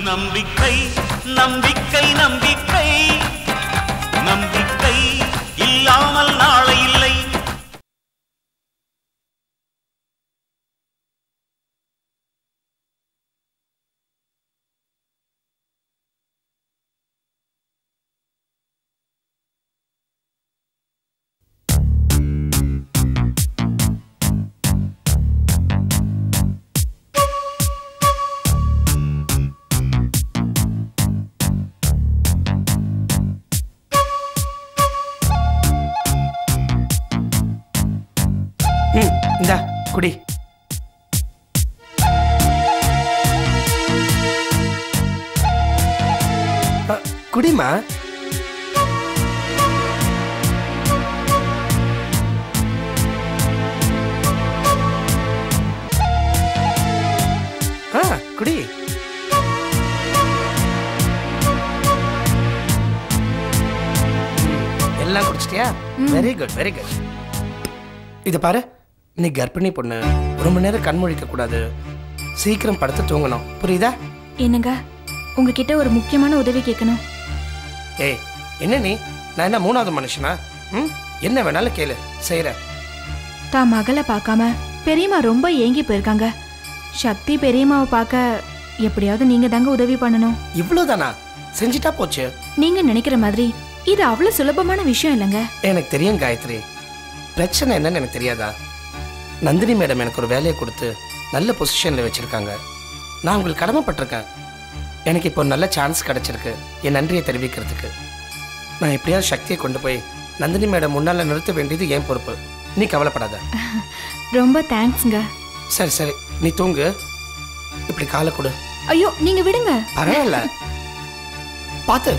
நம்பிக்கை நம்பிக்கை நம்பிக்கை நம்பிக்கை இல்லாமல் நாளை இல்லை ம் இந்தா குடி அ, குடிமா ஆ குடி ம், எல்லாம் குடிச்சிட்டியா வெரி குட் வெரி குட் இது பாரு நீ கர்ப்பிணி பொண்ணு ரொம்ப நேரம் கண் முழிக்க கூடாது சீக்கிரம் படுத்து தூங்கணும் புரியுதா என்னங்க உங்ககிட்ட ஒரு முக்கியமான உதவி கேட்கணும் ஏய் என்ன நீ நான் என்ன மூணாவது மனுஷனா ம் என்ன வேணாலும் கேளு செய்யறேன் தான் மகளை பார்க்காம பெரியம்மா ரொம்ப ஏங்கி போயிருக்காங்க சக்தி பெரியம்மாவை பார்க்க எப்படியாவது நீங்க தாங்க உதவி பண்ணணும் இவ்வளவுதானா செஞ்சிட்டா போச்சு நீங்க நினைக்கிற மாதிரி இது அவ்வளவு சுலபமான விஷயம் இல்லைங்க எனக்கு தெரியும் காயத்ரி பிரச்சனை என்னன்னு எனக்கு தெரியாதா நந்தினி மேடம் எனக்கு ஒரு வேலையை கொடுத்து நல்ல பொசிஷனில் வச்சுருக்காங்க நான் உங்களுக்கு கடமைப்பட்டிருக்கேன் எனக்கு இப்போ ஒரு நல்ல சான்ஸ் கிடைச்சிருக்கு என் நன்றியை தெரிவிக்கிறதுக்கு நான் எப்படியாவது சக்தியை கொண்டு போய் நந்தினி மேடம் முன்னால் நிறுத்த வேண்டியது என் பொறுப்பு நீ கவலைப்படாத ரொம்ப தேங்க்ஸ்ங்க சரி சரி நீ தூங்கு இப்படி காலை கொடு ஐயோ நீங்க விடுங்க பரவாயில்ல பார்த்து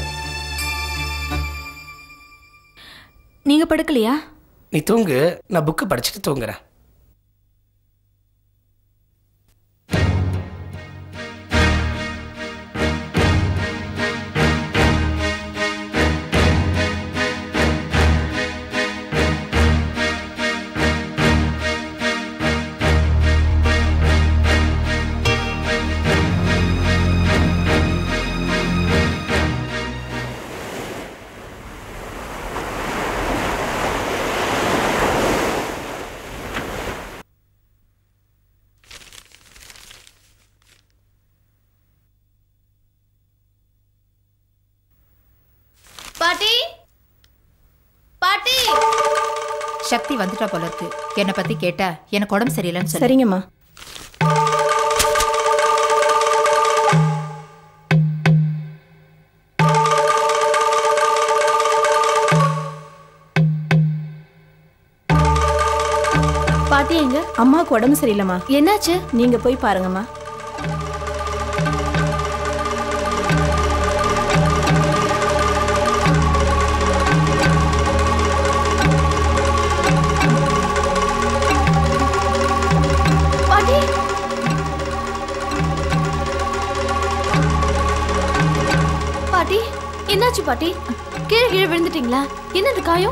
நீங்க படுக்கலையா நீ தூங்கு நான் புக்கு படிச்சுட்டு தூங்குறேன் பாட்டி பாட்டி சக்தி வந்துட்டா போல இருக்கு என்னை பத்தி கேட்டா எனக்கு உடம்பு சரியில்லைன்னு சொல்லு சரிங்கம்மா பாட்டி எங்க அம்மாவுக்கு உடம்பு சரியில்லைம்மா என்னாச்சு நீங்க போய் பாருங்கம்மா பாட்டி பாட்டி என்னாச்சு பாட்டி கீழே கீழே விழுந்துட்டீங்களா என்ன இந்த காயம்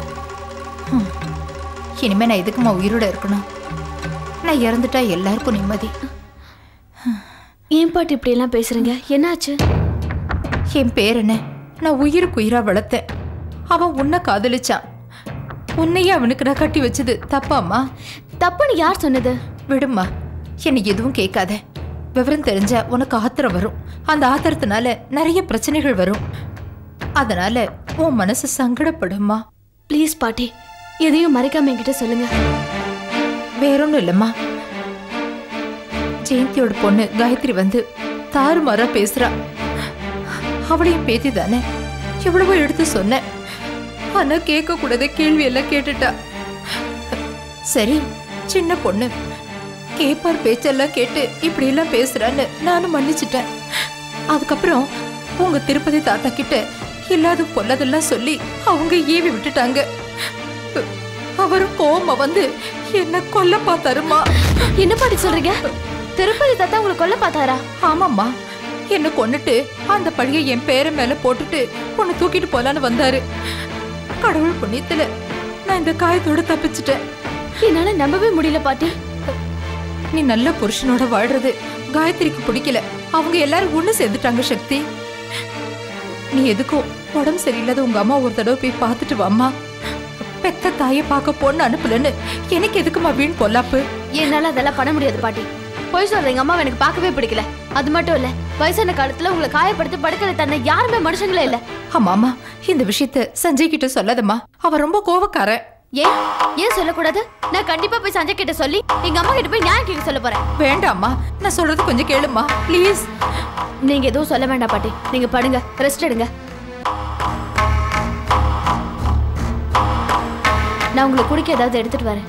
இனிமே நான் எதுக்குமா உயிரோட இருக்கணும் நான் இறந்துட்டா எல்லாருக்கும் நிம்மதி ஏன் பாட்டி இப்படி எல்லாம் பேசுறீங்க என்னாச்சு என் பேர் என்ன நான் உயிருக்கு உயிரா வளர்த்தேன் அவன் உன்னை காதலிச்சான் உன்னையே அவனுக்கு நான் கட்டி வச்சது தப்பாம்மா தப்புன்னு யார் சொன்னது விடுமா என்னை எதுவும் கேட்காத விவரம் தெரிஞ்சா உனக்கு ஆத்திரம் வரும் அந்த ஆத்திரத்தினால நிறைய பிரச்சனைகள் வரும் அதனால உன் மனசு சங்கடப்படும்மா ப்ளீஸ் பாட்டி எதையும் மறைக்காம என்கிட்ட சொல்லுங்க வேறொன்னும் இல்லம்மா ஜெயந்தியோட பொண்ணு காயத்ரி வந்து தாறுமாறா பேசுறா அவளையும் பேத்தி தானே எவ்வளவோ எடுத்து சொன்னேன் ஆனா கேட்க கூடாத கேள்வி எல்லாம் கேட்டுட்டா சரி சின்ன பொண்ணு கேப்பார் பேச்செல்லாம் கேட்டு இப்படி எல்லாம் பேசுறான்னு நானும் மன்னிச்சிட்டேன் அதுக்கப்புறம் உங்க திருப்பதி தாத்தா கிட்ட இல்லாத பொல்லதெல்லாம் சொல்லி அவங்க ஏவி விட்டுட்டாங்க அவரும் கோவமா வந்து என்ன கொல்ல பார்த்தாருமா என்ன பாட்டி சொல்றீங்க திருப்பதி தாத்தா உங்களை கொல்ல பார்த்தாரா ஆமாம்மா என்ன கொன்னுட்டு அந்த பழிய என் பேர மேல போட்டுட்டு உன்னை தூக்கிட்டு போலான்னு வந்தாரு கடவுள் புண்ணியத்துல நான் இந்த காயத்தோட தப்பிச்சிட்டேன் என்னால நம்பவே முடியல பாட்டி நீ நல்ல புருஷனோட வாழ்றது காயத்ரிக்கு பிடிக்கல அவங்க எல்லாரும் ஒண்ணு சேர்ந்துட்டாங்க சக்தி நீ எதுக்கும் உடம்பு சரியில்லாத உங்க அம்மா ஒரு தடவை போய் பார்த்துட்டு வாம்மா பெத்த தாயை பார்க்க பொண்ணு அனுப்பலன்னு எனக்கு எதுக்குமா வீண் பொல்லாப்பு என்னால அதெல்லாம் பண்ண முடியாது பாட்டி பொய் சொல்ற எங்க அம்மாவை எனக்கு பார்க்கவே பிடிக்கல அது மட்டும் இல்ல வயசான காலத்துல உங்களை காயப்படுத்தி படுக்கல தன்னை யாருமே மனுஷங்களே இல்ல ஆமா ஆமா இந்த விஷயத்த சஞ்சய் கிட்ட சொல்லாதம்மா அவ ரொம்ப கோவக்காரன் ஏன் ஏன் சொல்லக்கூடாது நான் கண்டிப்பா போய் சஞ்சய் கிட்ட சொல்லி எங்க அம்மா கிட்ட போய் நியாயம் கேட்க சொல்ல போறேன் வேண்டாம்மா நான் சொல்றது கொஞ்சம் கேளுமா ப்ளீஸ் நீங்க எதுவும் சொல்ல வேண்டாம் பாட்டி நீங்க படுங்க ரெஸ்ட் எடுங்க நான் உங்களுக்கு குடிக்க ஏதாவது எடுத்துட்டு வரேன்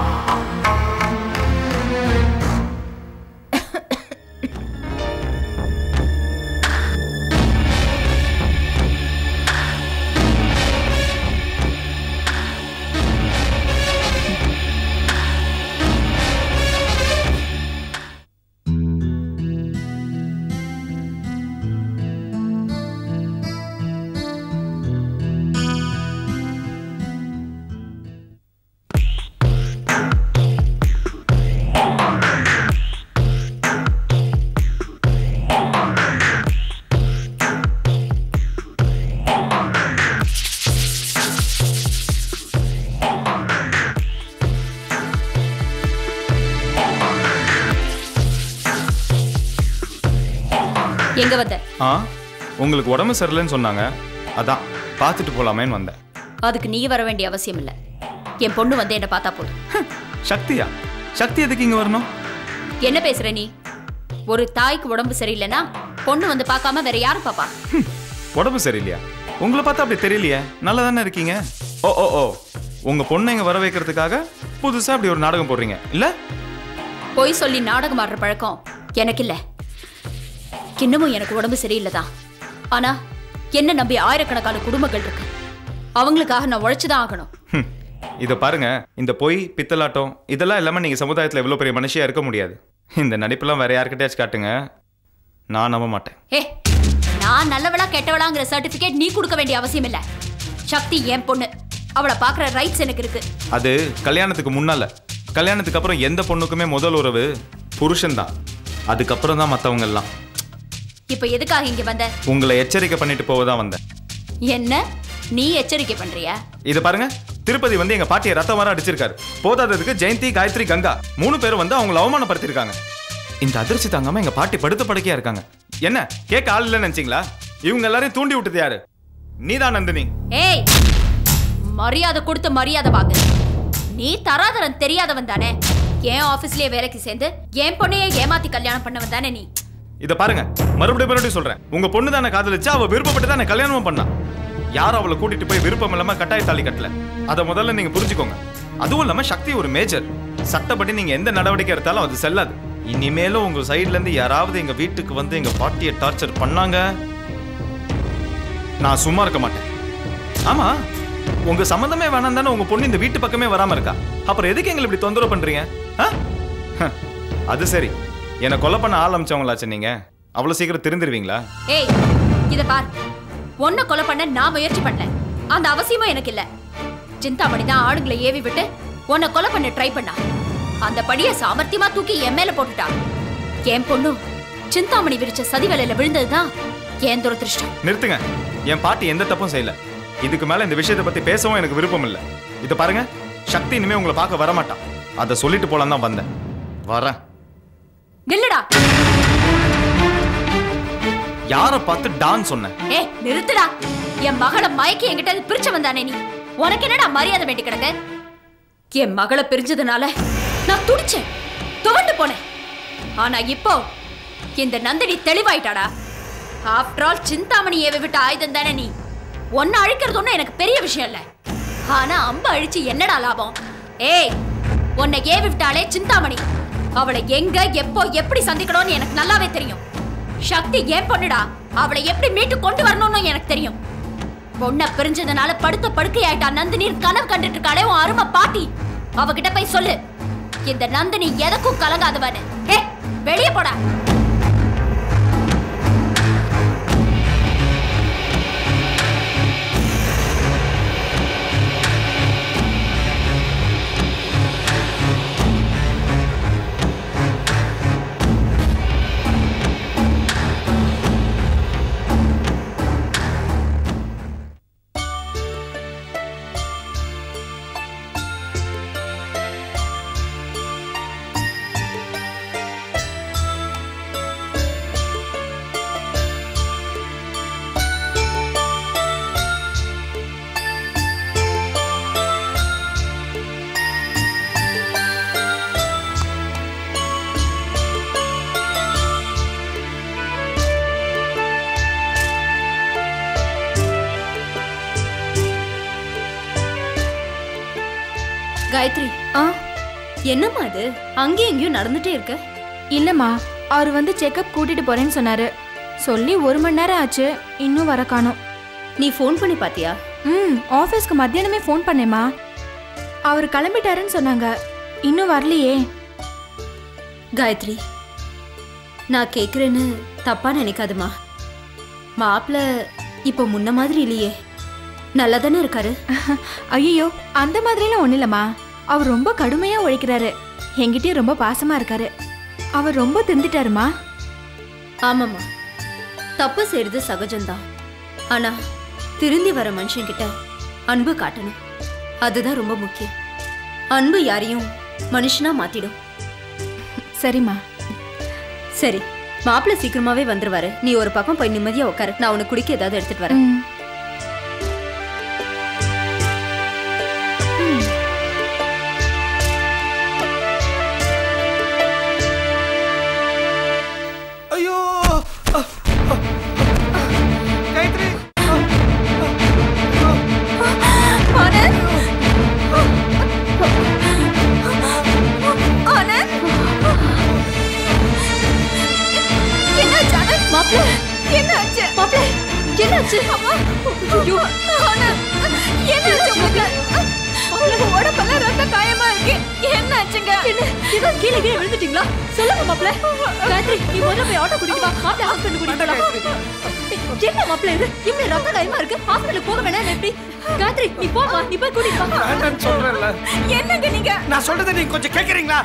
எங்க வந்த ஆ உங்களுக்கு உடம்பு சரியில்லைன்னு சொன்னாங்க அதான் பார்த்துட்டு போலாமேன்னு வந்தேன் அதுக்கு நீ வர வேண்டிய அவசியம் இல்ல என் பொண்ணு வந்து என்ன பார்த்தா போதும் ஹம், சக்தியா சக்தி எதுக்கு இங்க வரணும் என்ன பேசுற நீ ஒரு தாய்க்கு உடம்பு சரியில்லைன்னா பொண்ணு வந்து பார்க்காம வேற யாரும் பாப்பா ஹம், உடம்பு சரியில்லையா உங்களை பார்த்தா அப்படி தெரியலையே நல்லா தானே இருக்கீங்க ஓ ஓ ஓ உங்க பொண்ணை இங்க வர வைக்கிறதுக்காக புதுசா அப்படி ஒரு நாடகம் போடுறீங்க இல்ல பொய் சொல்லி நாடகம் ஆடுற பழக்கம் எனக்கு இல்ல இன்னமும் எனக்கு உடம்பு சரியில்லைதான் ஆனா என்ன நம்பி ஆயிரக்கணக்கான குடும்பங்கள் இருக்கு அவங்களுக்காக நான் உழைச்சுதான் ஆகணும் ஹம், இத பாருங்க இந்த பொய் பித்தலாட்டம் இதெல்லாம் இல்லாம நீங்க சமுதாயத்துல எவ்வளவு பெரிய மனுஷியா இருக்க முடியாது இந்த நடிப்பெல்லாம் வேற யார்கிட்டயாச்சும் காட்டுங்க நான் நம்ப மாட்டேன் ஏ நான் நல்லவளா கெட்டவளாங்கிற சர்டிபிகேட் நீ கொடுக்க வேண்டிய அவசியம் இல்ல சக்தி என் பொண்ணு அவளை பாக்குற ரைட்ஸ் எனக்கு இருக்கு அது கல்யாணத்துக்கு முன்னால கல்யாணத்துக்கு அப்புறம் எந்த பொண்ணுக்குமே முதல் உறவு புருஷன் தான் அதுக்கப்புறம் தான் மற்றவங்க எல்லாம் இப்ப எதுக்காக இங்க வந்த உங்களை எச்சரிக்கை பண்ணிட்டு போவதான் வந்தேன் என்ன நீ எச்சரிக்கை பண்றியா இது பாருங்க திருப்பதி வந்து எங்க பாட்டியை ரத்தம் வர அடிச்சிருக்காரு போதாததுக்கு ஜெயந்தி காயத்ரி கங்கா மூணு பேரும் வந்து அவங்கள அவமானப்படுத்திருக்காங்க இந்த அதிர்ச்சி தாங்காம எங்க பாட்டி படுத்த படுக்கையா இருக்காங்க என்ன கேட்க ஆள் இல்லைன்னு நினைச்சீங்களா இவங்க எல்லாரையும் தூண்டி விட்டது யாரு நீதான் நந்தினி ஏய் மரியாதை கொடுத்து மரியாதை வாங்கு நீ தராதரன் தெரியாதவன் தானே என் ஆபீஸ்லயே வேலைக்கு சேர்ந்து என் பொண்ணையே ஏமாத்தி கல்யாணம் பண்ணவன் தானே நீ இத பாருங்க மறுபடியும் மறுபடியும் சொல்றேன் உங்க பொண்ணு தானே காதலிச்சு அவ விருப்பப்பட்டு தானே கல்யாணமும் பண்ணா யாரும் அவளை கூட்டிட்டு போய் விருப்பம் இல்லாம கட்டாய தாலி கட்டல அதை முதல்ல நீங்க புரிஞ்சுக்கோங்க அதுவும் இல்லாம சக்தி ஒரு மேஜர் சட்டப்படி நீங்க எந்த நடவடிக்கை எடுத்தாலும் அது செல்லாது இனிமேலும் உங்க சைடுல இருந்து யாராவது எங்க வீட்டுக்கு வந்து எங்க பாட்டியை டார்ச்சர் பண்ணாங்க நான் சும்மா இருக்க மாட்டேன் ஆமா உங்க சம்மந்தமே வேணாம் தானே உங்க பொண்ணு இந்த வீட்டு பக்கமே வராம இருக்கா அப்புறம் எதுக்கு எங்களை இப்படி தொந்தரவு பண்றீங்க ஆ? ஹ, அது சரி என்னை கொலை பண்ண ஆரம்பிச்சவங்களாச்சு நீங்க அவ்வளவு சீக்கிரம் திருந்திருவீங்களா ஏய் இத பார் உன்னை கொலை பண்ண நான் முயற்சி பண்ணல அந்த அவசியமும் எனக்கு இல்ல சிந்தாமணி தான் ஆளுங்களை ஏவி விட்டு உன்னை கொலை பண்ண ட்ரை பண்ணா அந்த படிய சாமர்த்தியமா தூக்கி என் மேல போட்டுட்டா என் பொண்ணு சிந்தாமணி விரிச்ச சதி வேலையில விழுந்ததுதான் என் துரதிருஷ்டம் நிறுத்துங்க என் பாட்டி எந்த தப்பும் செய்யல இதுக்கு மேல இந்த விஷயத்தை பத்தி பேசவும் எனக்கு விருப்பம் இல்ல இத பாருங்க சக்தி இனிமே உங்களை பார்க்க வர மாட்டான் அதை சொல்லிட்டு போலாம் தான் வந்தேன் வரேன் நில்லுடா யாரை பார்த்து டான் சொன்னேன் ஏய் நிறுத்துடா என் மகளை மயக்கி என்கிட்ட இருந்து பிரிச்ச வந்தானே நீ உனக்கு என்னடா மரியாதை வேண்டி கிடக்கு என் மகளை பிரிஞ்சதுனால நான் துடிச்சேன் துவண்டு போனேன் ஆனா இப்போ இந்த நந்தினி தெளிவாயிட்டாடா ஆஃப்டர் ஆல் சிந்தாமணி ஏவி விட்ட ஆயுதம் தானே நீ ஒன்னு அழிக்கிறது ஒன்றும் எனக்கு பெரிய விஷயம் இல்ல ஆனா அம்பு அழிச்சு என்னடா லாபம் ஏய் உன்னை ஏவி விட்டாலே சிந்தாமணி அவளை எங்க எப்போ எப்படி சந்திக்கணும்னு எனக்கு நல்லாவே தெரியும் சக்தி ஏன் பொண்ணுடா அவளை எப்படி மீட்டு கொண்டு வரணும்னு எனக்கு தெரியும் பொண்ணை பிரிஞ்சதுனால படுத்த படுக்கையாயிட்டா நந்தினி கனவு கண்டுட்டு இருக்காளே உன் அருமை பாட்டி அவகிட்ட போய் சொல்லு இந்த நந்தினி எதற்கும் கலங்காதவனு ஏ வெளியே போடா காயத்ரி ஆ என்னம்மா அது அங்கேயும் இங்கேயும் நடந்துட்டே இருக்க இல்லம்மா அவர் வந்து செக்கப் கூட்டிட்டு போறேன்னு சொன்னாரு சொல்லி ஒரு மணி நேரம் ஆச்சு இன்னும் வர காணோம் நீ ஃபோன் பண்ணி பாத்தியா ம் ஆஃபீஸ்க்கு மத்தியானமே ஃபோன் பண்ணேம்மா அவர் கிளம்பிட்டாருன்னு சொன்னாங்க இன்னும் வரலையே காயத்ரி நான் கேக்குறேன்னு தப்பா நினைக்காதுமா மாப்பிள்ள இப்போ முன்ன மாதிரி இல்லையே நல்லா தானே இருக்காரு ஐயோ அந்த மாதிரிலாம் ஒன்றும் இல்லைம்மா அவர் ரொம்ப கடுமையா உழைக்கிறாரு என்கிட்டயும் ரொம்ப பாசமா இருக்காரு அவர் ரொம்ப திருந்திட்டாருமா ஆமாம்மா தப்பு செய்யறது சகஜம்தான் ஆனா திருந்தி வர மனுஷன்கிட்ட அன்பு காட்டணும் அதுதான் ரொம்ப முக்கியம் அன்பு யாரையும் மனுஷனா மாத்திடும் சரிம்மா சரி மாப்பிள்ள சீக்கிரமாவே வந்துருவாரு நீ ஒரு பக்கம் போய் நிம்மதியா உட்காரு நான் உனக்கு குடிக்க ஏதாவது எடுத்துட்டு வரேன் ம் ஐயோ அ, அ, காயத்ரி மாப்பிள்ள என்னாச்சு மாப்பிள்ள என்னாச்சு அம்மா ஐயோ என்னாச்சு மாப்பிள்ள உடம்பெல்லாம் ரத்த காயமா இருக்கு என்னாச்சுங்க என்ன ஏதோ கீழே கீழே விழுந்துட்டீங்களா சொல்லுங்க மாப்பிள்ள காயத்ரி நீ முதல்ல போய் ஆட்டோ கூட்டிட்டு வா மாப்பிள்ள ஹாஸ்பிட்டல் கூட்டிட்டு போலாம் என்ன மாப்பிள்ள இது இப்படி ரத்த காயமா இருக்கு ஹாஸ்பிட்டல் போக வேணாம் எப்படி காயத்ரி நீ போமா நீ போய் கூட்டிட்டு வா வேண்டாம்னு சொல்றேன்ல என்னங்க நீங்க நான் சொல்றதை நீங்க கொஞ்சம் கேக்குறீங்களா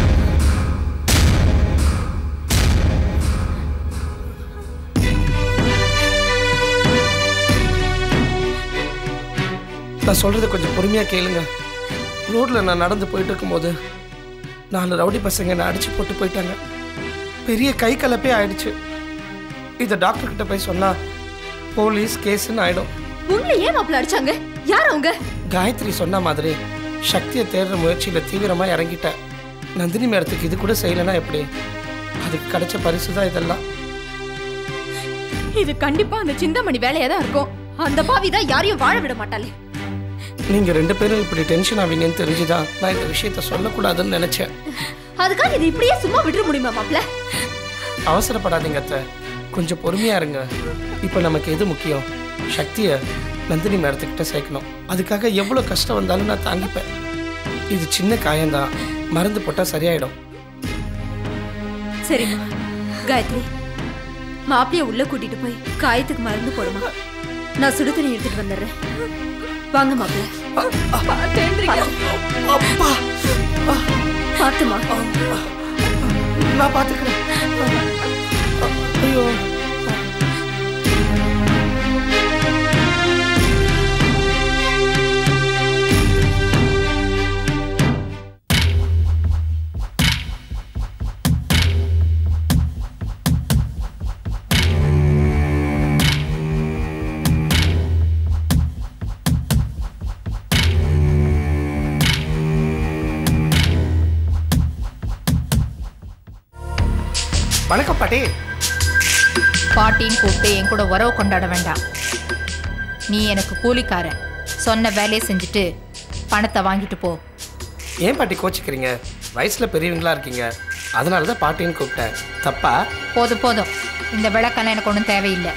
நான் சொல்றது கொஞ்சம் பொறுமையா கேளுங்க ரோட்ல நான் நடந்து போயிட்டு இருக்கும்போது நாலு ரவுடி பசங்க என்னை அடிச்சு போட்டு போயிட்டாங்க பெரிய கை கலப்பே ஆயிடுச்சு இதை டாக்டர் கிட்ட போய் சொன்னா போலீஸ் கேஸ்ன்னு ஆயிடும் உங்களை ஏன் மாப்பிள்ள அடிச்சாங்க யார் அவங்க காயத்ரி சொன்ன மாதிரி சக்தியை தேடுற முயற்சியில தீவிரமா இறங்கிட்டேன் நந்தினி மேடத்துக்கு இது கூட செய்யலைன்னா எப்படி அதுக்கு கிடைச்ச பரிசு தான் இதெல்லாம் இது கண்டிப்பா அந்த சிந்தாமணி வேலையா தான் இருக்கும் அந்த பாவி தான் யாரையும் வாழ விட மாட்டாளே நீங்க ரெண்டு பேரும் இப்படி டென்ஷன் ஆவீங்கன்னு தெரிஞ்சுதான் நான் இந்த விஷயத்த சொல்லக்கூடாதுன்னு நினைச்சேன் அதுக்காக இது இப்படியே சும்மா விட்டுற முடியுமா மாப்பிள்ள அவசரப்படாதீங்க அத்தை கொஞ்சம் பொறுமையா இருங்க இப்போ நமக்கு எது முக்கியம் சக்தியை நந்தினி மேடத்துக்கிட்ட சேர்க்கணும் அதுக்காக எவ்வளோ கஷ்டம் வந்தாலும் நான் தாங்கிப்பேன் இது சின்ன காயம்தான் மருந்து போட்டால் சரியாயிடும் சரிம்மா காயத்ரி மாப்பிளைய உள்ள கூட்டிட்டு போய் காயத்துக்கு மருந்து போடுமா நான் சுடு தண்ணி எடுத்துட்டு வந்துடுறேன் வாங்க மாப்பிள்ள அப்பா பாத்துமா நான் பார்த்துக்கிறேன் ஐயோ வணக்கம் பாட்டி பாட்டின்னு கூப்பிட்டு என் கூட உறவு கொண்டாட வேண்டாம் நீ எனக்கு கூலிக்காரன் சொன்ன வேலையை செஞ்சுட்டு பணத்தை வாங்கிட்டு போ ஏன் பாட்டி கோச்சிக்கிறீங்க வயசுல பெரியவங்களா இருக்கீங்க அதனால தான் பாட்டின்னு கூப்பிட்டேன் தப்பா போதும் போதும் இந்த விளக்கெல்லாம் எனக்கு ஒன்றும் தேவையில்லை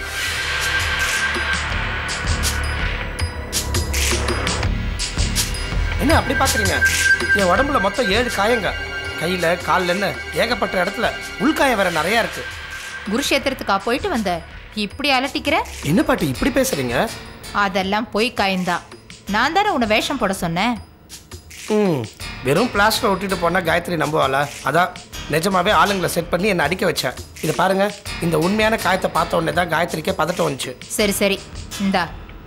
என்ன அப்படி பார்க்குறீங்க என் உடம்புல மொத்தம் ஏழு காயங்க கையில் கால்லன்னு ஏகப்பட்ட இடத்துல உள்காயம் வேற நிறையா இருக்கு குருஷேத்திரத்துக்கா போயிட்டு வந்த இப்படி அலட்டிக்கிற என்ன பாட்டி இப்படி பேசுறீங்க அதெல்லாம் பொய் காயந்தான் நான் தானே உன்னை வேஷம் போட சொன்னேன் ம் வெறும் பிளாஸ்டர் ஒட்டிட்டு போனால் காயத்ரி நம்புவாளா அதான் நிஜமாவே ஆளுங்களை செட் பண்ணி என்னை அடிக்க வச்சேன் இதை பாருங்க இந்த உண்மையான காயத்தை பார்த்த உடனே தான் காயத்ரிக்கே பதட்டம் வந்துச்சு சரி சரி இந்தா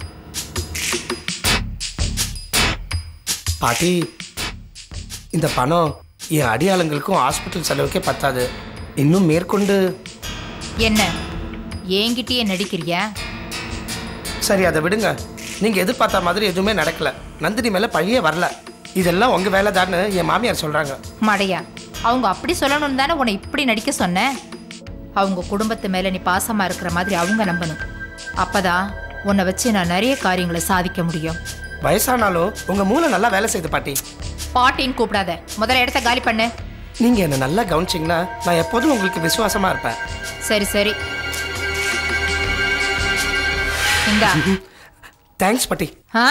பாட்டி இந்த பணம் என் அடியாளுங்களுக்கும் ஹாஸ்பிட்டல் செலவுக்கே பத்தாது இன்னும் மேற்கொண்டு என்ன என்கிட்டயே நடிக்கிறியா சரி அதை விடுங்க நீங்க எதிர்பார்த்த மாதிரி எதுவுமே நடக்கல நந்தினி மேல பழியே வரல இதெல்லாம் உங்க வேலை என் மாமியார் சொல்றாங்க மடையா அவங்க அப்படி சொல்லணும்னு தானே உன்னை இப்படி நடிக்க சொன்னேன் அவங்க குடும்பத்து மேல நீ பாசமா இருக்கிற மாதிரி அவங்க நம்பணும் அப்பதான் உன்னை வச்சு நான் நிறைய காரியங்களை சாதிக்க முடியும் வயசானாலும் உங்க மூளை நல்லா வேலை செய்யுது பாட்டி பாட்டின்னு கூப்பிடாத முதல்ல இடத்த காலி பண்ணு நீங்க என்ன நல்லா கவனிச்சிங்கன்னா நான் எப்போதும் உங்களுக்கு விசுவாசமா இருப்பேன் சரி சரி இந்தா தேங்க்ஸ் பட்டி ஆ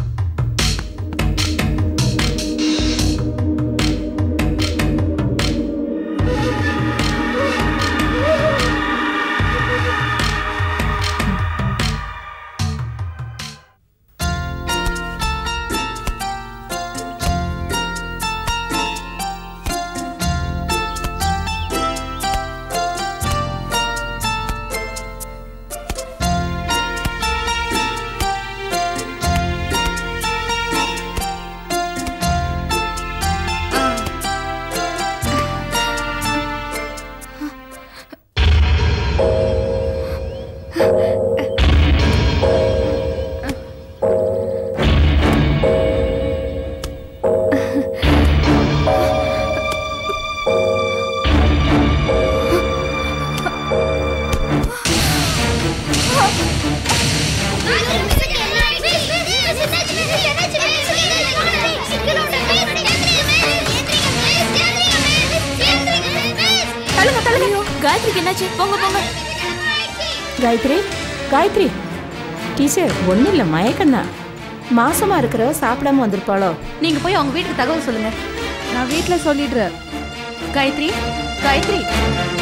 தள்ளுங்க தள்ளுங்க காயத்ரிக்கு என்னாச்சு போங்க போங்க காயத்ரி காயத்ரி டீச்சர் ஒன்றும் இல்லை மயக்கம்தான் மாசமா இருக்கிறவ சாப்பிடாம வந்திருப்பாளோ நீங்க போய் அவங்க வீட்டுக்கு தகவல் சொல்லுங்க நான் வீட்டில் சொல்லிடுறேன் காயத்ரி காயத்ரி